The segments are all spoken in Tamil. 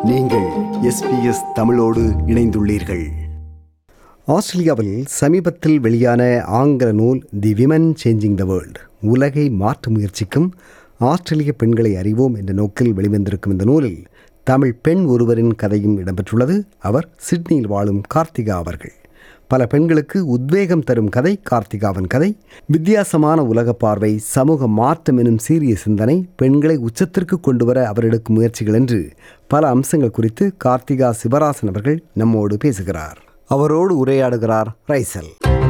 நீங்கள் எஸ்பிஎஸ் தமிழோடு இணைந்துள்ளீர்கள் ஆஸ்திரேலியாவில் சமீபத்தில் வெளியான ஆங்கில நூல் the women changing the world உலகை மாற்ற முயற்சிக்கும் ஆஸ்திரேலிய பெண்களை அறிவோம் என்ற நோக்கில் வெளிவந்திருக்கும் இந்த நூலில் தமிழ் பெண் ஒருவரின் கதையும் இடம்பெற்றுள்ளது அவர் சிட்னியில் வாழும் கார்த்திகா அவர்கள் பல பெண்களுக்கு உத்வேகம் தரும் கதை கார்த்திகாவின் கதை வித்தியாசமான உலக பார்வை சமூக மாற்றம் எனும் சீரிய சிந்தனை பெண்களை உச்சத்திற்கு கொண்டு வர அவர் எடுக்கும் முயற்சிகள் என்று பல அம்சங்கள் குறித்து கார்த்திகா சிவராசன் அவர்கள் நம்மோடு பேசுகிறார் அவரோடு உரையாடுகிறார் ரைசல்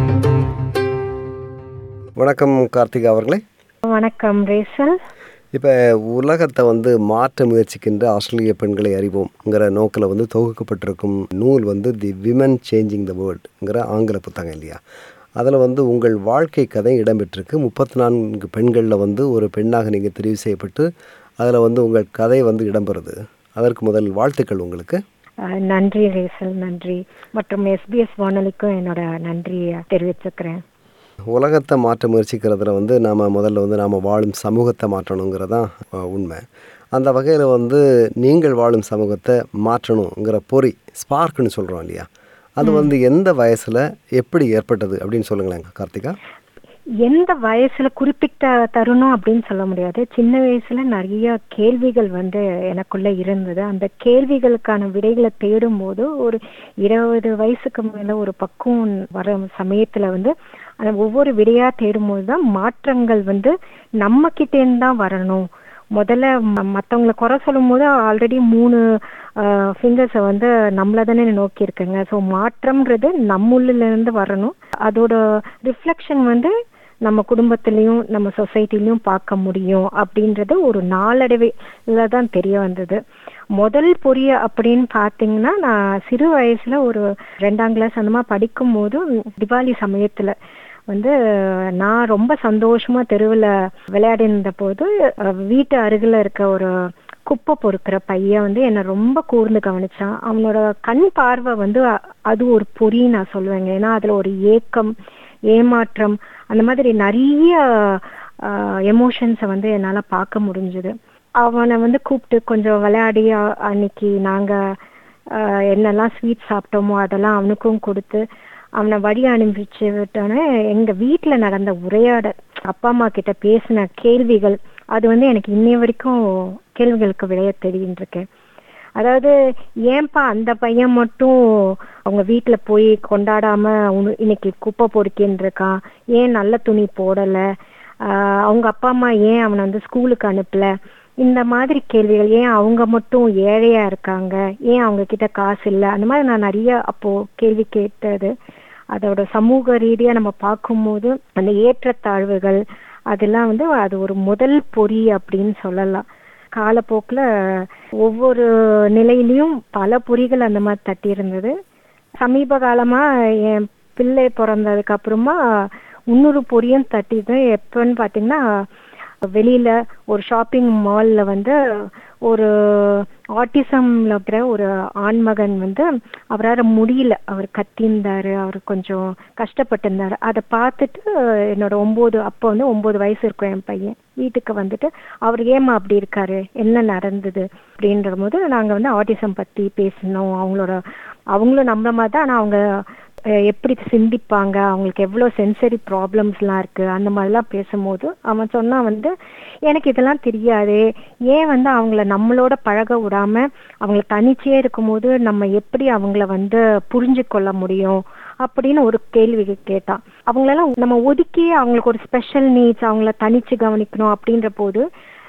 வணக்கம் கார்த்திகா அவர்களே வணக்கம் ரேசல் இப்போ உலகத்தை வந்து மாற்ற முயற்சிக்கின்ற ஆஸ்திரேலிய பெண்களை அறிவோம்ங்கிற நோக்கில் வந்து தொகுக்கப்பட்டிருக்கும் நூல் வந்து தி விமன் சேஞ்சிங் த வேர்ல்டுங்கிற ஆங்கில புத்தகம் இல்லையா அதில் வந்து உங்கள் வாழ்க்கை கதை இடம்பெற்றிருக்கு முப்பத்தி நான்கு பெண்களில் வந்து ஒரு பெண்ணாக நீங்கள் தெரிவு செய்யப்பட்டு அதில் வந்து உங்கள் கதை வந்து இடம்பெறுது அதற்கு முதல் வாழ்த்துக்கள் உங்களுக்கு அஹ், நன்றி ரேசல் நன்றி மற்றும் எஸ்பிஎஸ் வானொலிக்கும் என்னோட நன்றியை தெரிவிச்சுக்கிறேன் உலகத்தை மாற்ற முயற்சிக்கிறதுல வந்து நாம் முதல்ல வந்து நாம் வாழும் சமூகத்தை மாற்றணுங்கிறதான் அஹ், உண்மை அந்த வகையில் வந்து நீங்கள் வாழும் சமூகத்தை மாற்றணுங்கிற பொறி ஸ்பார்க்குன்னு சொல்கிறோம் இல்லையா அது வந்து எந்த வயசில் எப்படி ஏற்பட்டது அப்படின்னு சொல்லுங்களேன் கார்த்திகா எந்த வயசுல குறிப்பிட்ட தருணம் அப்படின்னு சொல்ல முடியாது சின்ன வயசுல நிறைய கேள்விகள் வந்து எனக்குள்ள இருந்தது அந்த கேள்விகளுக்கான விடைகளை தேடும் போது ஒரு இருபது வயசுக்கு மேல ஒரு பக்குவம் வர சமயத்துல வந்து அந்த ஒவ்வொரு விடையா தேடும் போது தான் மாற்றங்கள் வந்து நம்ம கிட்டேருந்து தான் வரணும் முதல்ல ம- மத்தவங்கள குறை சொல்லும் போது ஆல்ரெடி மூணு ஃபிங்கர்ஸை வந்து நம்மள தானே நோக்கி இருக்குங்க ஸோ மாற்றம்ன்றது நம்முள்ள இருந்து வரணும் அதோட ரிஃப்ளெக்ஷன் வந்து நம்ம குடும்பத்திலையும் நம்ம சொசைட்டிலையும் பார்க்க முடியும் அப்படின்றது ஒரு நாளடைவில் தான் தெரிய வந்தது முதல் பொரிய அப்படின்னு பார்த்தீங்கன்னா நான் சிறு வயசுல ஒரு ரெண்டாம் கிளாஸ் அந்த மாதிரி படிக்கும் போது திவாலி சமயத்துல வந்து நான் ரொம்ப சந்தோஷமா தெருவில் விளையாடிருந்த போது அஹ், வீட்டு அருகில் இருக்க ஒரு குப்பை பொறுக்கிற பையன் வந்து என்னை ரொம்ப கூர்ந்து கவனிச்சான் அவனோட கண் பார்வை வந்து அ- அது ஒரு பொறி நான் சொல்லுவேங்க ஏன்னா அதுல ஒரு ஏக்கம் ஏமாற்றம் அந்த மாதிரி நிறைய எமோஷன்ஸை வந்து என்னால பார்க்க முடிஞ்சது அவனை வந்து கூப்பிட்டு கொஞ்சம் விளையாடி அ- அன்னைக்கு நாங்க ஆஹ், என்னெல்லாம் ஸ்வீட் சாப்பிட்டோமோ அதெல்லாம் அவனுக்கும் கொடுத்து அவனை வழி அனுப்பிச்சு விட்டோன்னே எங்க வீட்டுல நடந்த உரையாடல் அப்பா அம்மா கிட்ட பேசின கேள்விகள் அது வந்து எனக்கு இன்னைய வரைக்கும் கேள்விகளுக்கு விடைய தெரியும் இருக்கேன் அதாவது ஏன்பா அந்த பையன் மட்டும் அவங்க வீட்டுல போய் கொண்டாடாம உன்னு- இன்னைக்கு குப்பை பொறுக்கின்னு இருக்கான் ஏன் நல்ல துணி போடல ஆஹ் அவங்க அப்பா அம்மா ஏன் அவனை வந்து ஸ்கூலுக்கு அனுப்பல இந்த மாதிரி கேள்விகள் ஏன் அவங்க மட்டும் ஏழையா இருக்காங்க ஏன் அவங்க கிட்ட காசு இல்லை அந்த மாதிரி நான் நிறைய அப்போ கேள்வி கேட்டது அதோட சமூக ரீதியா நம்ம பார்க்கும்போது அந்த ஏற்றத்தாழ்வுகள் அதெல்லாம் வந்து அது ஒரு முதல் பொறி அப்படின்னு சொல்லலாம் காலப்போக்குல ஒவ்வொரு நிலையிலயும் பல பொறிகள் அந்த மாதிரி தட்டி இருந்தது சமீப காலமா என் பிள்ளை பிறந்ததுக்கு அப்புறமா இன்னொரு பொரியும் தட்டிது எப்பன்னு பாத்தீங்கன்னா வெளியில ஒரு ஷாப்பிங் மால்ல வந்து ஒரு ஆட்டிசம்ல இருக்கிற ஒரு ஆண்மகன் வந்து அவரால முடியல அவர் கத்தியிருந்தாரு அவர் கொஞ்சம் கஷ்டப்பட்டு இருந்தாரு அதை பார்த்துட்டு என்னோட ஒன்பது அப்போ வந்து ஒன்பது வயசு இருக்கும் என் பையன் வீட்டுக்கு வந்துட்டு அவர் ஏமா அப்படி இருக்காரு என்ன நடந்தது அப்படின்ற போது நாங்க வந்து ஆட்டிசம் பத்தி பேசினோம் அவங்களோட அவங்களும் நம்மள மாதிரி தான் ஆனா அவங்க அஹ், எப்படி சிந்திப்பாங்க அவங்களுக்கு எவ்வளவு சென்சரி ப்ராப்ளம்ஸ்லாம் இருக்கு அந்த மாதிரிலாம் பேசும்போது அவன் சொன்னா வந்து எனக்கு இதெல்லாம் தெரியாது ஏன் வந்து அவங்கள நம்மளோட பழக விடாம அவங்கள தனிச்சே இருக்கும்போது நம்ம எப்படி அவங்கள வந்து புரிஞ்சு கொள்ள முடியும் அப்படின்னு ஒரு கேள்வி கேட்டான் அவங்களெல்லாம் நம்ம ஒதுக்கி அவங்களுக்கு ஒரு ஸ்பெஷல் நீட்ஸ் அவங்கள தனிச்சு கவனிக்கணும் அப்படின்ற போது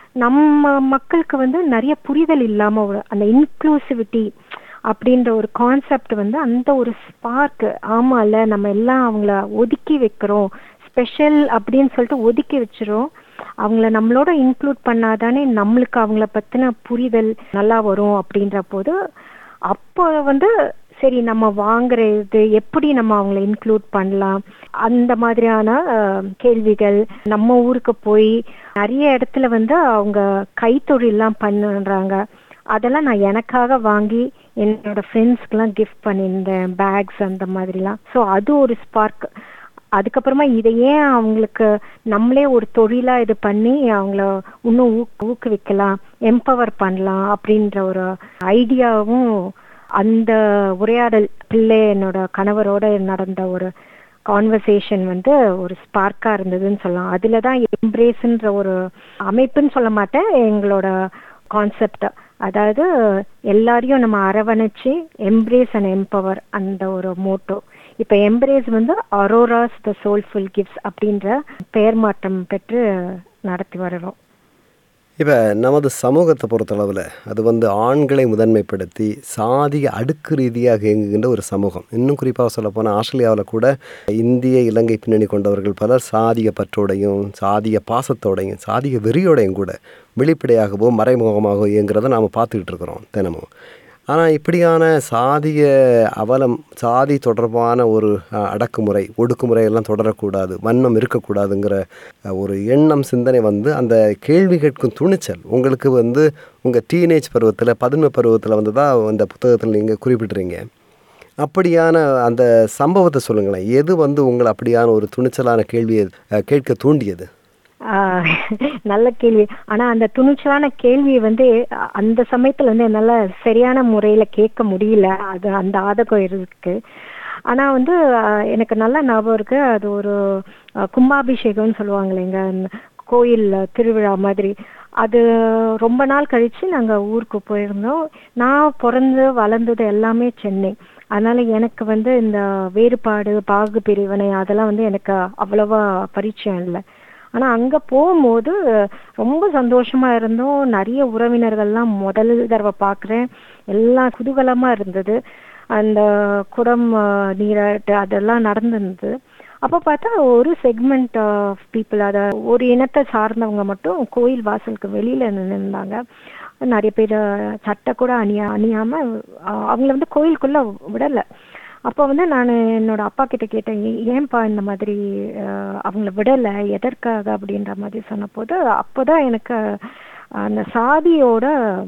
நம்ம மக்களுக்கு வந்து நிறைய புரிதல் இல்லாம ஒரு- அந்த இன்க்ளூசிவிட்டி அப்படின்ற ஒரு கான்செப்ட் வந்து அந்த ஒரு ஸ்பார்க் ஆமால நம்ம எல்லாம் அவங்கள ஒதுக்கி வைக்கிறோம் ஸ்பெஷல் அப்படின்னு சொல்லிட்டு ஒதுக்கி வச்சிரும் அவங்கள நம்மளோட இன்க்ளூட் பண்ணாதானே நம்மளுக்கு அவங்கள பத்தின புரிதல் நல்லா வரும் அப்படின்ற போது அப்போ வந்து சரி நம்ம வாங்குற இது எப்படி நம்ம அவங்கள இன்க்ளூட் பண்ணலாம் அந்த மாதிரியான அஹ், கேள்விகள் நம்ம ஊருக்கு போய் நிறைய இடத்துல வந்து அவங்க கைத்தொழில்லாம் பண்ணுறாங்க அதெல்லாம் நான் எனக்காக வாங்கி என்னோட ஃப்ரெண்ட்ஸ்க்கெல்லாம் கிஃப்ட் பண்ணியிருந்தேன் பேக்ஸ் அந்த மாதிரிலாம் ஸோ அது ஒரு ஸ்பார்க் அதுக்கப்புறமா இதை ஏன் அவங்களுக்கு நம்மளே ஒரு தொழிலா இது பண்ணி அவங்கள இன்னும் ஊக்கு ஊக்குவிக்கலாம் எம்பவர் பண்ணலாம் அப்படின்ற ஒரு ஐடியாவும் அந்த உரையாடல் பிள்ளை என்னோட கணவரோட நடந்த ஒரு கான்வர்சேஷன் வந்து ஒரு ஸ்பார்க்கா இருந்ததுன்னு சொல்லலாம் அதுல தான் எம்ப்ரேஸ்ன்ற ஒரு அமைப்புன்னு சொல்ல மாட்டேன் எங்களோட கான்செப்ட் அதாவது எல்லாரையும் நம்ம அரவணைச்சு எம்ப்ரேஸ் அண்ட் எம்பவர் அந்த ஒரு மோட்டோ இப்ப எம்ப்ரேஸ் வந்து அரோராஸ் த சோல்ஃபுல் கிஃப்ட்ஸ் அப்படின்ற பெயர் மாற்றம் பெற்று நடத்தி வருகிறோம் இப்போ நமது சமூகத்தை பொறுத்தளவில் அது வந்து ஆண்களை முதன்மைப்படுத்தி சாதிய அடுக்கு ரீதியாக இயங்குகின்ற ஒரு சமூகம் இன்னும் குறிப்பாக சொல்லப்போனால் ஆஸ்திரேலியாவில் கூட இந்திய இலங்கை பின்னணி கொண்டவர்கள் பலர் சாதிய பற்றோடையும் சாதிய பாசத்தோடையும் சாதிய வெறியோடையும் கூட வெளிப்படையாகவோ மறைமுகமாகவோ இயங்குறதை நாம் பார்த்துக்கிட்டு இருக்கிறோம் தினமும் ஆனால் இப்படியான சாதிய அவலம் சாதி தொடர்பான ஒரு அஹ், அடக்குமுறை ஒடுக்குமுறை எல்லாம் தொடரக்கூடாது வன்மம் இருக்கக்கூடாதுங்கிற அஹ், ஒரு எண்ணம் சிந்தனை வந்து அந்த கேள்வி கேட்கும் துணிச்சல் உங்களுக்கு வந்து உங்கள் டீனேஜ் பருவத்தில் பதின்ம பருவத்தில் வந்து தான் அந்த புத்தகத்தில் நீங்கள் குறிப்பிட்றீங்க அப்படியான அந்த சம்பவத்தை சொல்லுங்களேன் எது வந்து உங்களை அப்படியான ஒரு துணிச்சலான கேள்வியை அஹ், கேட்க தூண்டியது ஆஹ் நல்ல கேள்வி ஆனா அந்த துணிச்சலான கேள்வியை வந்து அ- அந்த சமயத்துல வந்து என்னால சரியான முறையில கேட்க முடியல அது அந்த ஆதகம் இருக்கு ஆனா வந்து ஆஹ் எனக்கு நல்ல ஞாபகம் இருக்கு அது ஒரு ஆஹ் கும்பாபிஷேகம்னு சொல்லுவாங்களேங்க அந்த கோயில் திருவிழா மாதிரி அது ரொம்ப நாள் கழிச்சு நாங்க ஊருக்கு போயிருந்தோம் நான் பிறந்து வளர்ந்தது எல்லாமே சென்னை அதனால எனக்கு வந்து இந்த வேறுபாடு பாகு பிரிவினை அதெல்லாம் வந்து எனக்கு அவ்வளவா பரிச்சயம் இல்லை ஆனா அங்க போகும்போது ரொம்ப சந்தோஷமா இருந்தோம் நிறைய உறவினர்கள்லாம் முதல் தடவை பார்க்குறேன் எல்லாம் குதூகலமா இருந்தது அந்த குடம் அஹ், நீராட்டு அதெல்லாம் நடந்திருந்தது அப்போ பார்த்தா ஒரு செக்மெண்ட் ஆஃப் பீப்புள் அத ஒரு இனத்தை சார்ந்தவங்க மட்டும் கோயில் வாசலுக்கு வெளியில நின்றுருந்தாங்க நிறைய பேர் சட்டை கூட அணியா அணியாம அஹ், அவங்கள வந்து கோயிலுக்குள்ள விடல அப்போ வந்து நான் என்னோட அப்பா கிட்ட கேட்டேன் "ஏ- ஏன்பா இந்த மாதிரி அஹ், அவங்கள விடல எதற்காக அப்படின்ற மாதிரி சொன்னபோது அப்போதான் எனக்கு அந்த சாதியோட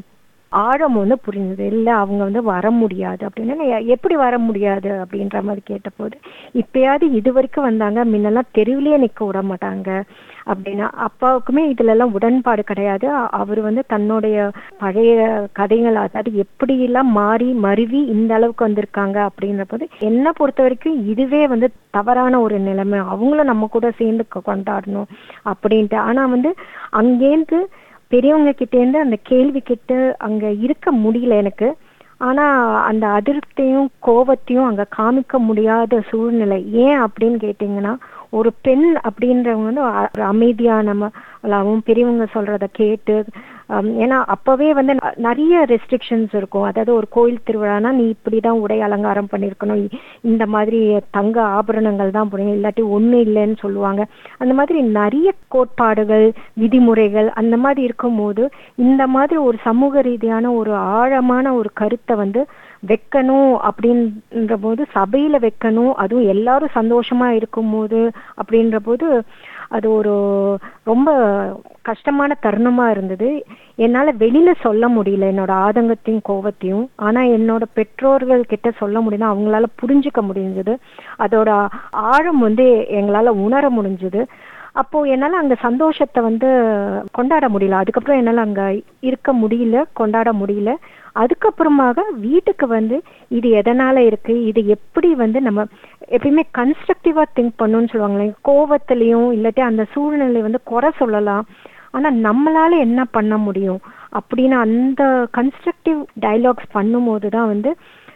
ஆழம் வந்து புரிஞ்சது இல்ல அவங்க வந்து வர முடியாது அப்படின்னு நான் எ- எப்படி வர முடியாது அப்படின்ற மாதிரி கேட்டபோது இப்பயாவது இது வரைக்கும் வந்தாங்க முன்னெல்லாம் தெருவிலேயே நிக்க விட மாட்டாங்க அப்படின்னா அப்பாவுக்குமே இதுல எல்லாம் உடன்பாடு கிடையாது அ- அவர் வந்து தன்னுடைய பழைய கதைகள் அதாவது எப்படி எல்லாம் மாறி மருவி இந்த அளவுக்கு வந்திருக்காங்க அப்படின்ற போது என்ன பொறுத்த வரைக்கும் இதுவே வந்து தவறான ஒரு நிலைமை அவங்களும் நம்ம கூட சேர்ந்து கொ- கொண்டாடணும் அப்படின்ட்டு ஆனா வந்து அங்கேருந்து பெரியவங்க கிட்ட இருந்து அந்த கேள்வி கிட்ட அங்க இருக்க முடியல எனக்கு ஆனா அந்த அதிருப்தியும் கோபத்தையும் அங்க காமிக்க முடியாத சூழ்நிலை ஏன் அப்படின்னு கேட்டீங்கன்னா ஒரு பெண் அப்படின்றவங்க வந்து அ- ஒரு அமைதியானவளாகவும் பெரியவங்க சொல்றத கேட்டு ஹம், ஏன்னா அப்பவே வந்து ந- நிறைய ரெஸ்ட்ரிக்ஷன்ஸ் இருக்கும் அதாவது ஒரு கோயில் திருவிழானா நீ இப்படிதான் உடை அலங்காரம் பண்ணிருக்கணும் இ- இந்த மாதிரி தங்க ஆபரணங்கள் தான் போடணும் இல்லாட்டி ஒண்ணு இல்லைன்னு சொல்லுவாங்க அந்த மாதிரி நிறைய கோட்பாடுகள் விதிமுறைகள் அந்த மாதிரி இருக்கும்போது இந்த மாதிரி ஒரு சமூக ரீதியான ஒரு ஆழமான ஒரு கருத்தை வந்து வைக்கணும் அப்படின்ற போது சபையில வைக்கணும் அதுவும் எல்லாரும் சந்தோஷமா இருக்கும்போது அப்படின்ற போது அது ஒரு ரொம்ப கஷ்டமான தருணமா இருந்தது என்னால வெளியில சொல்ல முடியல என்னோட ஆதங்கத்தையும் கோவத்தையும் ஆனா என்னோட பெற்றோர்கள் கிட்ட சொல்ல முடியுது அவங்களால புரிஞ்சுக்க முடிஞ்சது அதோட ஆழம் வந்து எங்களால உணர முடிஞ்சது அப்போ என்னால அங்க சந்தோஷத்தை வந்து கொண்டாட முடியல அதுக்கப்புறம் என்னால அங்க இருக்க முடியல கொண்டாட முடியல அதுக்கப்புறமாக வீட்டுக்கு வந்து இது எதனால இருக்கு இது எப்படி வந்து நம்ம எப்பயுமே கன்ஸ்ட்ரக்டிவா திங்க் பண்ணணும்னு சொல்லுவாங்களே கோவத்திலையும் இல்லாட்டி அந்த சூழ்நிலை வந்து குறை சொல்லலாம் ஆனா நம்மளால என்ன பண்ண முடியும் அப்படின்னு அந்த கன்ஸ்ட்ரக்டிவ் டயலாக்ஸ் பண்ணும்போது தான் வந்து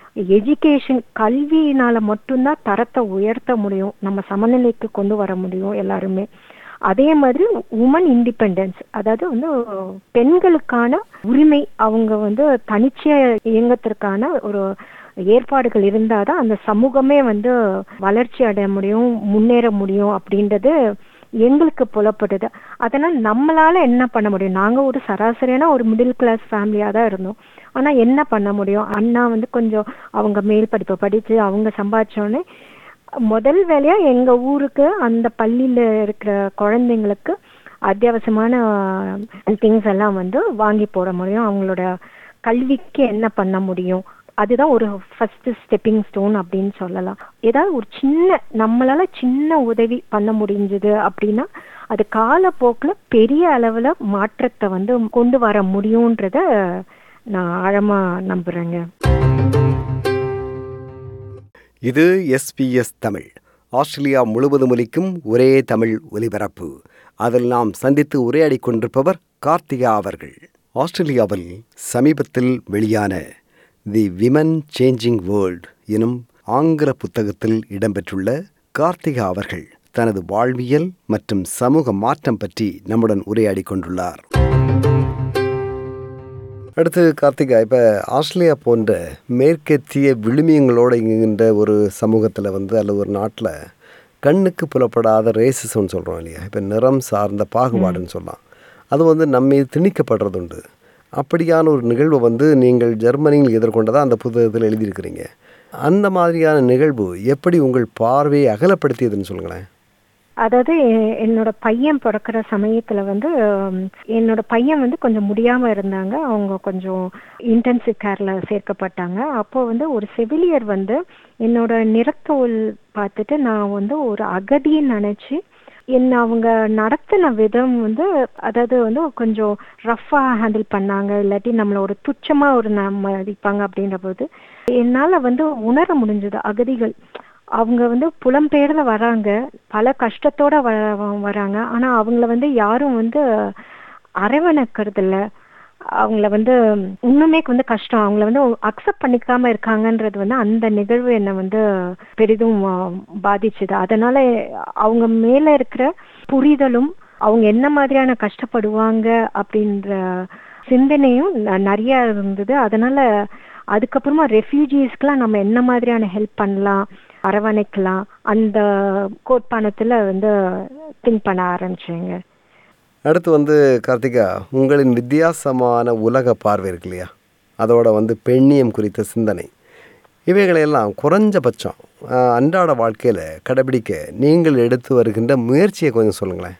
எஜுகேஷன் கல்வியினால மட்டும்தான் தரத்தை உயர்த்த முடியும் நம்ம சமநிலைக்கு கொண்டு வர முடியும் எல்லாருமே அதே மாதிரி உமன் இண்டிபெண்டன்ஸ் அதாவது வந்து பெண்களுக்கான உரிமை அவங்க வந்து தனிச்சையா இயங்கத்திற்கான ஒரு ஏற்பாடுகள் இருந்தாதான் அந்த சமூகமே வந்து வளர்ச்சி அடைய முடியும் முன்னேற முடியும் அப்படின்றது எங்களுக்கு புலப்படுது அதனால நம்மளால என்ன பண்ண முடியும் நாங்க ஒரு சராசரியான ஒரு மிடில் கிளாஸ் ஃபேமிலியா தான் இருந்தோம் ஆனா என்ன பண்ண முடியும் அண்ணா வந்து கொஞ்சம் அவங்க மேல் படிப்பை படிச்சு அவங்க சம்பாதிச்சோடனே முதல் வேலையா எங்க ஊருக்கு அந்த பள்ளியில இருக்கிற குழந்தைங்களுக்கு அத்தியாவசியமான திங்ஸ் எல்லாம் வந்து வாங்கி போட முடியும் அவங்களோட கல்விக்கு என்ன பண்ண முடியும் அதுதான் ஒரு ஃபர்ஸ்ட் ஸ்டெப்பிங் ஸ்டோன் அப்படின்னு சொல்லலாம் ஏதாவது ஒரு சின்ன நம்மளால சின்ன உதவி பண்ண முடிஞ்சது அப்படின்னா அது காலப்போக்கில் பெரிய அளவில் மாற்றத்தை வந்து கொண்டு வர முடியுன்றத நான் ஆழமா நம்புறேங்க இது எஸ்பிஎஸ் தமிழ் ஆஸ்திரேலியா முழுவதும் ஒலிக்கும் ஒரே தமிழ் ஒலிபரப்பு அதில் நாம் சந்தித்து உரையாடி கொண்டிருப்பவர் கார்த்திகா அவர்கள் ஆஸ்திரேலியாவில் சமீபத்தில் வெளியான தி விமன் சேஞ்சிங் வேர்ல்ட் எனும் ஆங்கில புத்தகத்தில் இடம்பெற்றுள்ள கார்த்திகா அவர்கள் தனது வாழ்வியல் மற்றும் சமூக மாற்றம் பற்றி நம்முடன் உரையாடி கொண்டுள்ளார் அடுத்து கார்த்திகா இப்போ ஆஸ்திரேலியா போன்ற மேற்கத்திய விழுமியங்களோடு இயங்குகின்ற ஒரு சமூகத்தில் வந்து அல்லது ஒரு நாட்டில் கண்ணுக்கு புலப்படாத ரேசிசம்னு சொல்கிறோம் இல்லையா இப்போ நிறம் சார்ந்த பாகுபாடுன்னு சொல்லலாம் அது வந்து நம்ம திணிக்கப்படுறது உண்டு அப்படியான ஒரு நிகழ்வை வந்து நீங்கள் ஜெர்மனியில் எதிர்கொண்டதாக அந்த புத்தகத்தில் எழுதியிருக்கிறீங்க அந்த மாதிரியான நிகழ்வு எப்படி உங்கள் பார்வையை அகலப்படுத்தியதுன்னு சொல்லுங்களேன் அதாவது எ- என்னோட பையன் பிறக்கிற சமயத்துல வந்து ஹம், என்னோட பையன் வந்து கொஞ்சம் முடியாம இருந்தாங்க அவங்க கொஞ்சம் இன்டென்சிவ் கேர்ல சேர்க்கப்பட்டாங்க அப்போ வந்து ஒரு செவிலியர் வந்து என்னோட நிறத்தோல் பார்த்துட்டு நான் வந்து ஒரு அகதின்னு நினைச்சு என்ன அவங்க நடத்தின விதம் வந்து அதாவது வந்து கொஞ்சம் ரஃபா ஹேண்டில் பண்ணாங்க இல்லாட்டி நம்மள ஒரு துச்சமா ஒரு நம்ம மதிப்பாங்க அப்படின்ற போது என்னால வந்து உணர முடிஞ்சது அகதிகள் அவங்க வந்து புலம்பெயர்ல வராங்க பல கஷ்டத்தோட வ வராங்க ஆனா அவங்கள வந்து யாரும் வந்து அரவணைக்கிறது இல்ல அவங்கள வந்து இன்னுமே வந்து கஷ்டம் அவங்கள வந்து அக்செப்ட் பண்ணிக்காம இருக்காங்கன்றது வந்து அந்த நிகழ்வு என்னை வந்து பெரிதும் ஆ, பாதிச்சுது அதனால அவங்க மேல இருக்கிற புரிதலும் அவங்க என்ன மாதிரியான கஷ்டப்படுவாங்க அப்படின்ற சிந்தனையும் ந- நிறைய இருந்தது அதனால அதுக்கப்புறமா ரெஃப்யூஜிஸ்க்குலாம் நம்ம என்ன மாதிரியான ஹெல்ப் பண்ணலாம் அரவணைக்கலாம் அந்த கோட்பானத்துல வந்து திங்க் பண்ண ஆரம்பிச்சேங்க அடுத்து வந்து கார்த்திகா உங்களின் வித்தியாசமான உலக பார்வை இருக்கு இல்லையா அதோட வந்து பெண்ணியம் குறித்த சிந்தனை இவைகளையெல்லாம் குறைஞ்சபட்சம் ஆஹ், அன்றாட வாழ்க்கையில் கடைபிடிக்க நீங்கள் எடுத்து வருகின்ற முயற்சியை கொஞ்சம் சொல்லுங்களேன்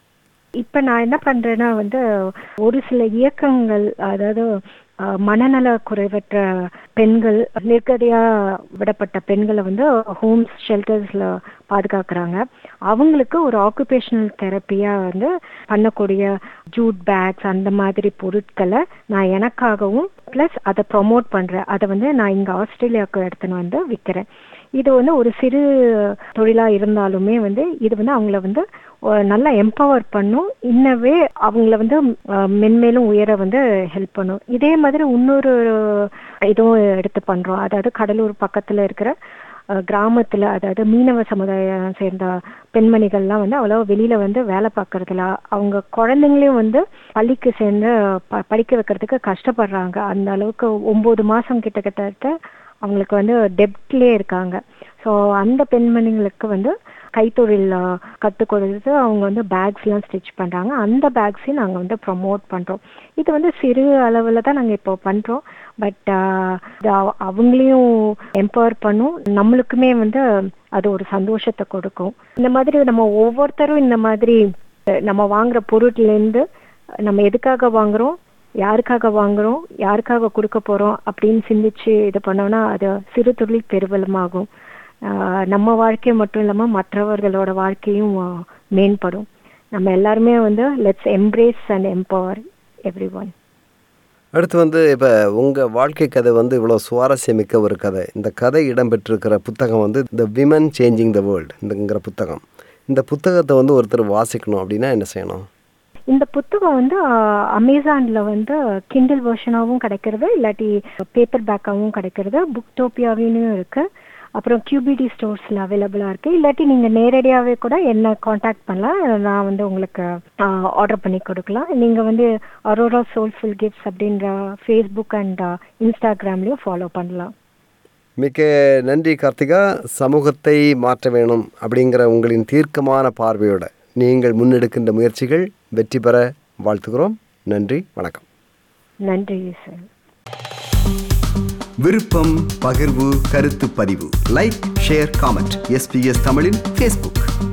இப்ப நான் என்ன பண்றேன்னா வந்து ஒரு சில இயக்கங்கள் அதாவது அஹ், மனநல குறைவற்ற பெண்கள் நிர்கதியா விடப்பட்ட பெண்களை வந்து ஹோம்ஸ் ஷெல்டர்ஸ்ல பாதுகாக்கிறாங்க அவங்களுக்கு ஒரு ஆக்குபேஷனல் தெரப்பியா வந்து பண்ணக்கூடிய ஜூட் பேக்ஸ் அந்த மாதிரி பொருட்களை நான் எனக்காகவும் ப்ளஸ் அதை ப்ரொமோட் பண்றேன் அதை வந்து நான் இங்க ஆஸ்திரேலியாவுக்கு எடுத்துன்னு வந்து விற்கிறேன் இது வந்து ஒரு சிறு தொழிலா இருந்தாலுமே வந்து இது வந்து அவங்கள வந்து அஹ், நல்லா எம்பவர் பண்ணும் இன்னவே அவங்கள வந்து அஹ், மென்மேலும் உயர வந்து ஹெல்ப் பண்ணும் இதே மாதிரி இன்னொரு இதுவும் எடுத்து பண்றோம் அதாவது கடலூர் பக்கத்துல இருக்கிற அஹ், கிராமத்துல அதாவது மீனவ சமுதாயம் சேர்ந்த பெண்மணிகள்லாம் வந்து அவ்வளோ வெளியில வந்து வேலை பார்க்கறதுல அவங்க குழந்தைங்களையும் வந்து பள்ளிக்கு சேர்ந்து ப படிக்க வைக்கிறதுக்கு கஷ்டப்படுறாங்க அந்த அளவுக்கு ஒன்பது மாசம் கிட்ட கிட்டத்தட்ட அவங்களுக்கு வந்து டெப்ட்லயே இருக்காங்க ஸோ அந்த பெண்மணிகளுக்கு வந்து கைத்தொழில் அஹ், கத்துக் கொடுத்து அவங்க வந்து பேக்ஸ் எல்லாம் ஸ்டிச் பண்றாங்க அந்த பேக்ஸையும் நாங்க வந்து ப்ரொமோட் பண்றோம் இது வந்து சிறு அளவுல தான் நாங்க இப்போ பண்றோம் பட் அவங்களையும் எம்பவர் பண்ணும் நம்மளுக்குமே வந்து அது ஒரு சந்தோஷத்தை கொடுக்கும் இந்த மாதிரி நம்ம ஒவ்வொருத்தரும் இந்த மாதிரி அஹ், நம்ம வாங்குற பொருட்ல இருந்து நம்ம எதுக்காக வாங்குறோம் யாருக்காக வாங்குறோம் யாருக்காக கொடுக்க போறோம் அப்படின்னு சிந்திச்சு இது பண்ணோம்னா அது சிறு தொழில் பெருவலமாகும் ஆஹ் நம்ம வாழ்க்கை மட்டும் இல்லாம மற்றவர்களோட வாழ்க்கையும் ஆஹ் மேம்படும் நம்ம எல்லாருமே வந்து let's embrace and empower everyone அடுத்து வந்து இப்போ உங்கள் வாழ்க்கை கதை வந்து இவ்வளோ சுவாரஸ்யமிக்க ஒரு கதை இந்த கதை இடம்பெற்றிருக்கிற புத்தகம் வந்து the women changing the world இந்தங்கிற புத்தகம் இந்த புத்தகத்தை வந்து ஒருத்தர் வாசிக்கணும் அப்படின்னா என்ன செய்யணும் இந்த புத்தகம் வந்து அமேசான்ல வந்து கிண்டில் வெர்ஷனாவும் கிடைக்கிறது இல்லாட்டி பேப்பர் பேக்காவும் கிடைக்கிறது புக்டோப்பியாவிலும் இருக்கு அப்புறம் கியூபிடி ஸ்டோர்ஸ்ல அவைலபிளா இருக்கு இல்லாட்டி நீங்க நேரடியாவே கூட என்ன காண்டாக்ட் பண்ணலாம் நான் வந்து உங்களுக்கு ஆர்டர் பண்ணி கொடுக்கலாம் நீங்க வந்து அரோரா சோல்ஃபுல் கிஃப்ட்ஸ் அப்படின்ற ஃபேஸ்புக் அண்ட் இன்ஸ்டாகிராம்லயும் ஃபாலோ பண்ணலாம் மிக்க நன்றி கார்த்திகா சமூகத்தை மாற்ற வேணும் அப்படிங்கிற உங்களின் தீர்க்கமான பார்வையோட நீங்கள் முன்னெடுக்கின்ற முயற்சிகள் வெற்றி பெற வாழ்த்துகிறோம் நன்றி வணக்கம் நன்றி சார் விருப்பம் பகிர்வு கருத்து பதிவு லைக் ஷேர் காமெண்ட் எஸ்பிஎஸ் தமிழின் ஃபேஸ்புக்